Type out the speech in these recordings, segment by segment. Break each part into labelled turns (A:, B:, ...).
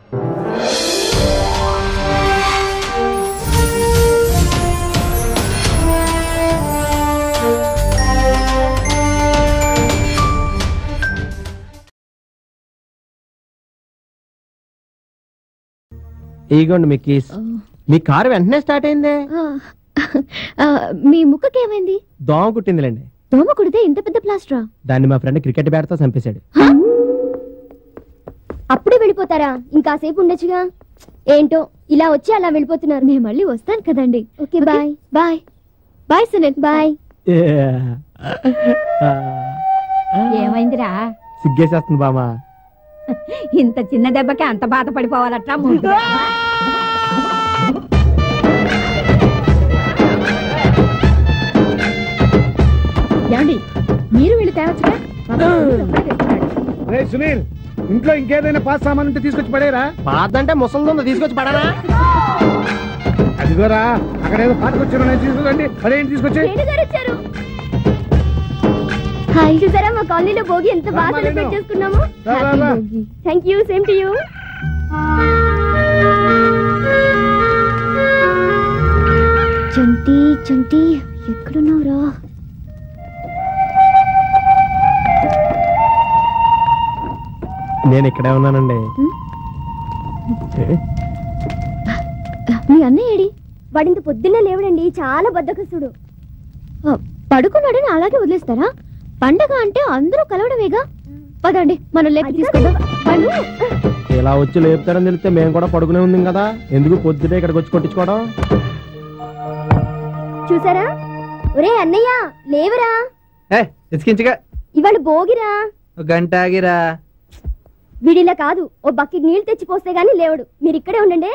A: ఇగోండి మీ కీస్ మీ కారు వెంటనే స్టార్ట్ అయిందే
B: ఆ, ఆ, మీ ముక్కకి ఏమైంది
A: దోమ కుట్టిందిలేండి
B: దోమ కుడితే ఇంత పెద్ద ప్లాస్టరా
A: దాన్ని మా ఫ్రెండ్ క్రికెట్ బ్యాట్ తో చంపేశాడు
B: అప్పుడే వెళ్ళిపోతారా ఇంకాసేపు ఉండొచ్చుగా ఏంటో ఇలా వచ్చి అలా వెళ్ళిపోతున్నారు నేను మళ్ళీ వస్తాను కదండి okay bye bye bye Sunil bye
C: ఏమైందిరా
A: సిగ్గేసేస్తుంది బామా
C: ఇంత చిన్న దెబ్బకి అంత బాధపడిపోవాలట్రా ముందు ఏమండి మీరు వీళ్ళు తేవచ్చుగా
D: రే సునీల్ ఇంట్లో ఇంకేదైనా పాస్ సామాన్ ఉంటే తీసుకొచ్చి పడేరా
A: పాదంటే ముసలిందో తీసుకొచ్చి పడానా
D: అదిగోరా అక్కడ ఏదో పాతకొచ్చారు తీసుకురండి పడేయండి తీసుకొచ్చి
B: హాయ్ చూసారా మా కాలనీలో భోగి ఎంత బాగా
D: రామ్మా,
B: సెలబ్రేట్
D: వెళ్ళు.
B: చేసుకున్నాము
D: రా, రా, రా.
B: Thank you same to you Chanti Chanti ఎక్కడున్నావురా
A: నేను ఇక్కడే ఉన్నానండి
B: మీ అన్నయ్య ఏడి వాడింత పొద్దున్నే లేవడండి చాలా బద్దకస్తుడు ఆ, పడుకున్నాడని అలాగే వదిలేస్తారా పండగ అంటే అందరూ కలవడమేగా పదండి మనం లేక తీసుకుందాం పను.
A: ఇలా వచ్చి లేపుతారని తెలిస్తే మేము కూడా పడుకునే ఉంది కదా ఎందుకు పొద్దుటే ఇక్కడికి వచ్చి కొట్టించుకోవడం
B: చూసారా ఒరే అన్నయ్య లేవరా
E: ఇసుకించగా
B: ఇవాళ భోగిరా
E: గంట ఆగిరా
B: వీడిలా కాదు ఓ బకెట్ నీళ్లు తెచ్చి పోస్తే గానీ లేవడు మీరు ఇక్కడే ఉండండి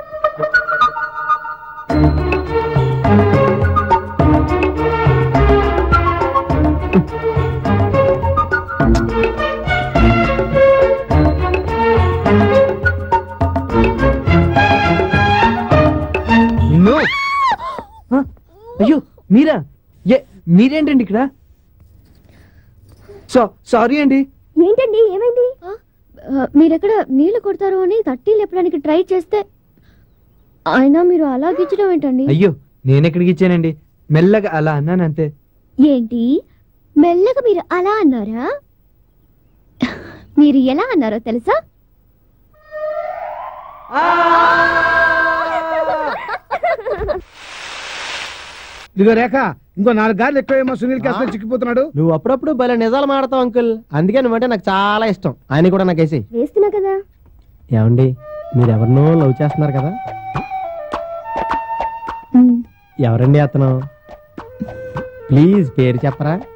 E: నిన్ను ఆ, అయ్యో మీరా ఏ మీరేంటండి ఇక్కడ సో సారీ అండి
B: ఏంటండి ఏమైంది మీరెక్కడ నీళ్లు కొడతారు అని తట్టి లేపడానికి ట్రై చేస్తే అయినా మీరు అలా గిచ్చడం ఏంటండి
E: అయ్యో నేను ఎక్కడికి ఇచ్చానండి మెల్లగా అలా అన్నాను అంతే
B: ఏంటి మెల్లగా మీరు అలా అన్నారా మీరు ఎలా అన్నారో తెలుసా
D: ఇదిగో రేఖ ఇంకో నాలుగు గార్లు ఎక్కువేమో సునీల్ కి అసలు చిక్కిపోతున్నాడు
A: నువ్వు అప్పుడప్పుడు భలే నిజాలు మాడతావు అంకుల్ అందుకే నువ్వంటే నాకు చాలా ఇష్టం ఆయన కూడా నాకు వేసి
B: వేస్తున్నా కదా
A: ఏమండి మీరు ఎవరినో లవ్ చేస్తున్నారు కదా ఎవరండి అతను ప్లీజ్ పేరు చెప్పరా